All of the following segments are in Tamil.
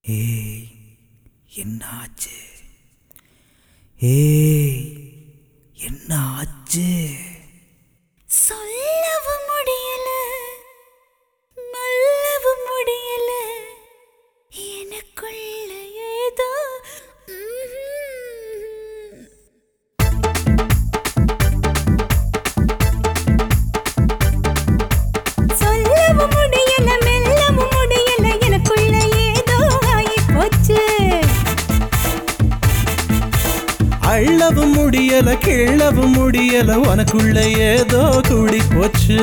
ஏய் என்ன ஆச்சு ஏய் என்ன ஆச்சு சொல்லவும் முடியல மல்லவும் முடியல எனக்குள்ள ஏதோ ம்ஹும். சொல்லவும் முடியல மெல்லவும் முடியல எனக்குள்ள ஏதோ ஆகி போச்சு அள்ளவும் முடியல கிள்ளவும் முடியல உனக்குள்ள ஏதோ கூடி போச்சு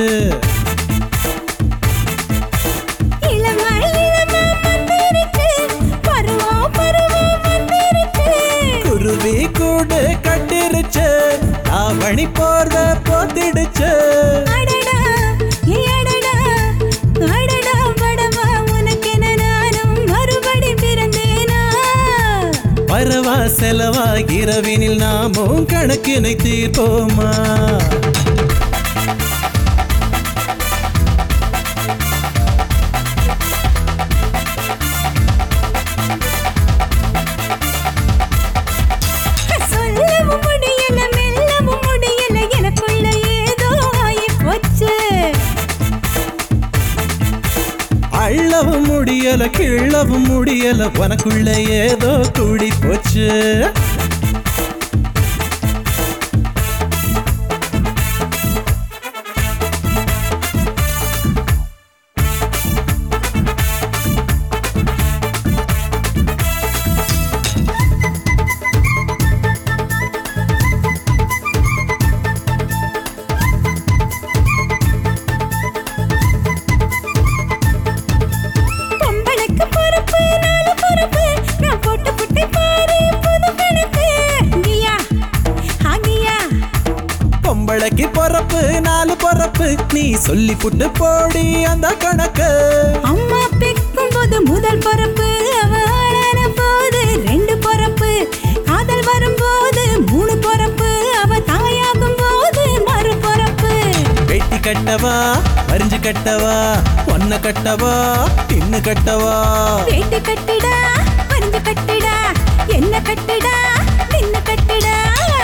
இளமா இளமா வந்திருக்கு பருவம் பருவம் வந்திருக்கு குருவி கூடு கட்டிருச்சு தாவணி போர்வ போத்திடுச்சு அடடா ஏ அடடா அடடா படவா உனக்கென நானும் மறுபடி பிறந்தேனா வரவா செலவா இரவினில் நாமும் கணக்கினை தீர்ப்போமா சொல்லவும் முடியல மெல்லவும் முடியல எனக்குள்ள ஏதோ ஆகி போச்சு அள்ளவும் முடியல கிள்ளவும் முடியல உனக்குள்ள ஏதோ கூடி போச்சு பொம்பளைக்கு பொறுப்பு நாலு பொறுப்பு நான் போட்டு புட்டி பாரு புது கணக்கு கியா ஹாகியா பொம்பளைக்கு பொறப்பு நாலு பொறப்பு நீ சொல்லி புட்டு போடி அந்த கணக்கு அம்மா பெக்கும் போது முதல் பொறப்பு அவ ஆளான போது ரெண்டு பொறப்பு காதல் வரும்போது மூணு பொறப்பு அவ தாயாகும் போது மறு பொறப்பு வெட்டி கட்டவா வரிஞ்சு கட்டவா ஒன்ன கட்டவா தின்னு கட்டவா வேட்டி கட்டிடா பறிஞ்சு கட்டிடா என்ன கட்டிடா நின்னு கட்டிடா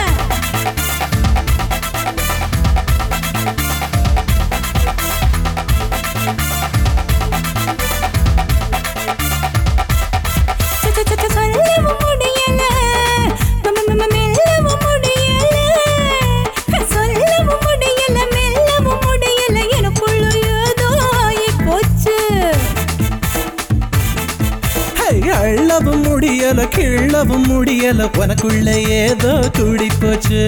ச- ச- ச- சொல்லவும் முடியல ம- ம- ம- மெல்லவும் முடியல சொல்லவும் முடியல மெல்லவும் முடியல எனக்குள்ள ஏதோ ஆகி போச்சு ஹை, அள்ளவும் முடியல கிள்ளவும் முடியல உனக்குள்ள ஏதோ கூடி போச்சு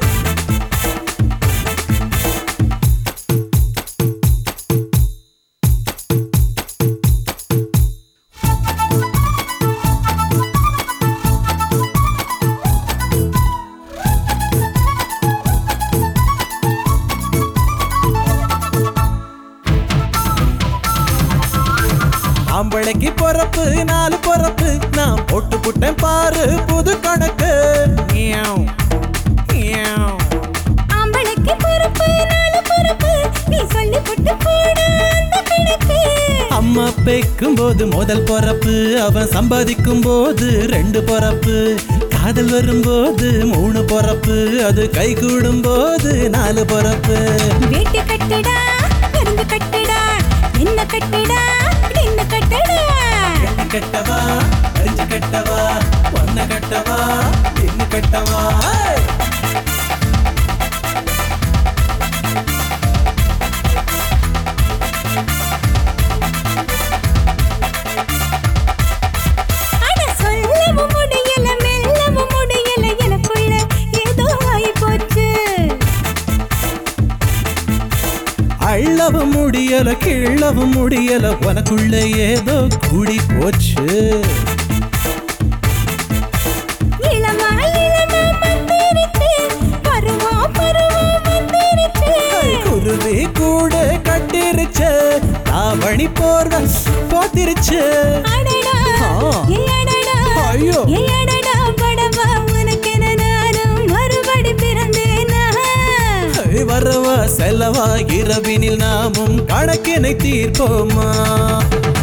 ஆம்பளைக்கு பொறப்பு நாலு பொறப்பு நான் போட்டு புட்டேன் பாரு புது கணக்கு மியாவ், மியாவ். ஆம்பளைக்கு பொறுப்பு நாலு பொறுப்பு நீ சொல்லி போட்டு போட அந்த கணக்கு அம்மா பெக்கும் போது முதல் பொறப்பு அவன் சம்பாதிக்கும் போது ரெண்டு பொறப்பு காதல் வரும்போது மூணு பொறப்பு அது கை கூடும் போது நாலு பொறப்பு வேட்டி கட்டிடா கருந்து கட்டிடா என்ன கட்டிடா என்ன கட்டடா கட்டவா அரிஞ்சு கட்டவா ஒன்ன கட்டவா தின்னு கட்டவா அட சொல்லவும் முடியல மெல்லவும் முடியல எனக்குள்ள ஏதோ ஆகி போச்சு அள்ளவும் முடியல கிள்ளவும் முடியல உனக்குள்ள ஏதோ கூடி போச்சு இளமா இளமா வந்திருக்கு பருவம் பருவம் வந்திருக்கு குருவி கூட கட்டிருச்சு தாவணி போர்வ போத்திருச்சு அடடா ஆ. ஏ அடடா ஐயோ. ஏ அடடா படவா உனக்கென நானும் மறுபடி பிறந்தேனா வரவா செலவா இரவினில் நாமும் கணக்கினை தீர்ப்போமா